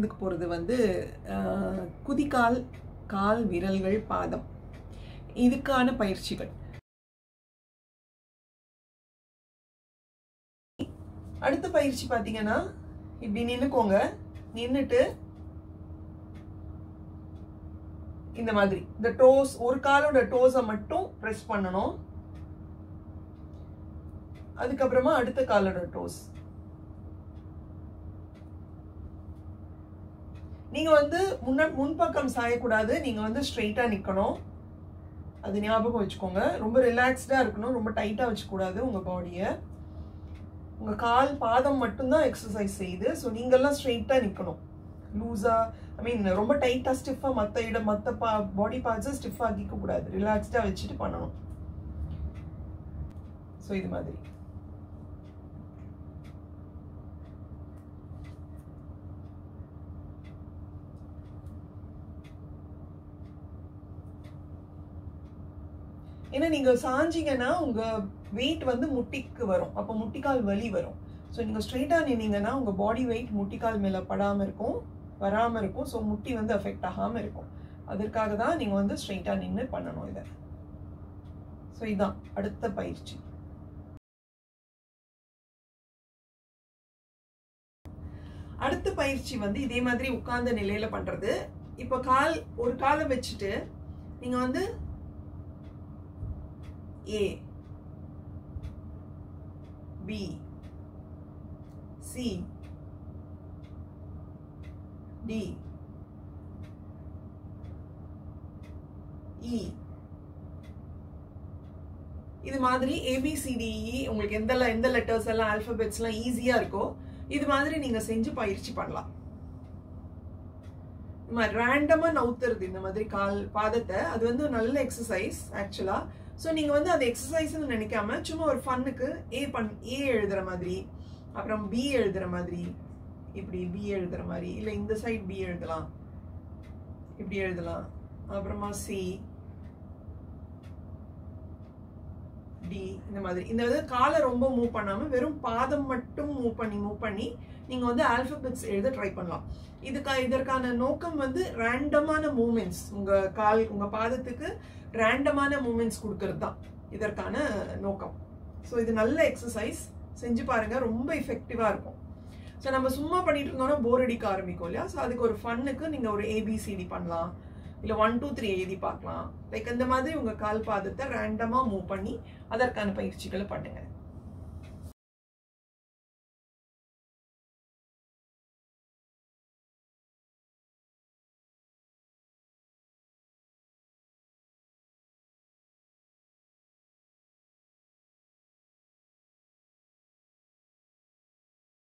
கற்றுக்க போகிறது வந்து அஹ், குதிகால் கால் விரல்கள் பாதம் இதுக்கான பயிற்சிகள் அடுத்த பயிற்சி பார்த்தீங்கன்னா இப்படி நின்னுக்கோங்க நின்னுட்டு இந்த மாதிரி இந்த டோஸ் ஒரு காலோட டோஸை மட்டும் ப்ரெஸ் பண்ணணும் அதுக்கப்புறமா அடுத்த காலோட டோஸ் நீங்க வந்து முன்ன முன்பக்கம் சாயக்கூடாது நீங்க வந்து ஸ்ட்ரெயிட்டா நிக்கணும் அது ஞாபகம் வச்சுக்கோங்க ரொம்ப ரிலாக்ஸ்டா இருக்கணும் ரொம்ப டைட்டா வச்சுக்கூடாது உங்க பாடியை உங்க கால் பாதம் மட்டும்தான் எக்ஸசைஸ் செய்யுது ஸோ நீங்கெல்லாம் ஸ்ட்ரெயிட்டா நிக்கணும் லூஸா ஐ மீன் ரொம்ப டைட்டா ஸ்டிஃபா மற்ற இடம் மற்ற பா பாடி பார்ட்ஸை ஸ்டிஃப் ஆக்கிக்க கூடாது ரிலாக்ஸ்டா வச்சுட்டு பண்ணணும் ஸோ இது மாதிரி ஏன்னா நீங்க சாஞ்சிங்கன்னா உங்க வெயிட் வந்து முட்டிக்கு வரும் அப்போ முட்டிக்கால் வலி வரும் ஸோ நீங்க ஸ்ட்ரெயிட்டா நின்னீங்கன்னா உங்க பாடி வெயிட் முட்டிக்கால் மேல படாம இருக்கும் வராம இருக்கும் ஸோ முட்டி வந்து அஃபெக்ட் ஆகாம இருக்கும் அதற்காக தான் நீங்க வந்து ஸ்ட்ரெயிட்டா நின்று பண்ணணும் இதை ஸோ இதான் அடுத்த பயிற்சி அடுத்த பயிற்சி வந்து இதே மாதிரி உட்கார்ந்த நிலையில பண்றது இப்போ கால் ஒரு காலை வச்சுட்டு நீங்க வந்து A B C D E இது மாதிரி ஏபிசிடிஇ உங்களுக்கு எந்த le- எந்த லெட்டர்ஸ் எல்லாம் ஆல்பபெட்ஸ் எல்லாம் ஈஸியா இருக்கோ இது மாதிரி நீங்க செஞ்சு பயிற்சி பண்ணலாம் இந்த மாதிரி ரேண்டமா நவுத்துறது இந்த மாதிரி கால் பாதத்தை அது வந்து நல்ல எக்ஸசைஸ் ஆக்சுவலா ஸோ நீங்க வந்து அந்த எக்ஸசைஸ்னு நினைக்காம சும்மா ஒரு ஃபன்னுக்கு ஏ பண் ஏ எழுதுற மாதிரி அப்புறம் பி எழுதுற மாதிரி இப்படி பி எழுதுற மாதிரி இல்லை இந்த சைட் பி எழுதலாம் இப்படி எழுதலாம் அப்புறமா சி டி இந்த மாதிரி இந்த இது காலை ரொம்ப மூவ் பண்ணாம வெறும் பாதம் மட்டும் மூவ் பண்ணி மூவ் பண்ணி நீங்க வந்து ஆல்பபெட்ஸ் எழுத ட்ரை பண்ணலாம் இதுக்கா இதற்கான நோக்கம் வந்து ரேண்டமான மூமெண்ட்ஸ் உங்க கால் உங்க பாதத்துக்கு ரேண்டமான மூமெண்ட்ஸ் கொடுக்கறது தான் இதற்கான நோக்கம் ஸோ இது நல்ல எக்ஸசைஸ் செஞ்சு பாருங்க ரொம்ப எஃபெக்டிவா இருக்கும் ஸோ நம்ம சும்மா பண்ணிட்டு இருந்தோம்னா போர் அடிக்க ஆரம்பிக்கும் இல்லையா ஸோ அதுக்கு ஒரு ஃபன்னுக்கு நீங்க ஒரு ஏபிசிடி பண்ணலாம் இல்லை ஒன் டூ த்ரீ எழுதி பார்க்கலாம் லைக் இந்த மாதிரி உங்க கால் பாதத்தை ரேண்டமா மூவ் பண்ணி அதற்கான பயிற்சிகளை பண்ணுங்க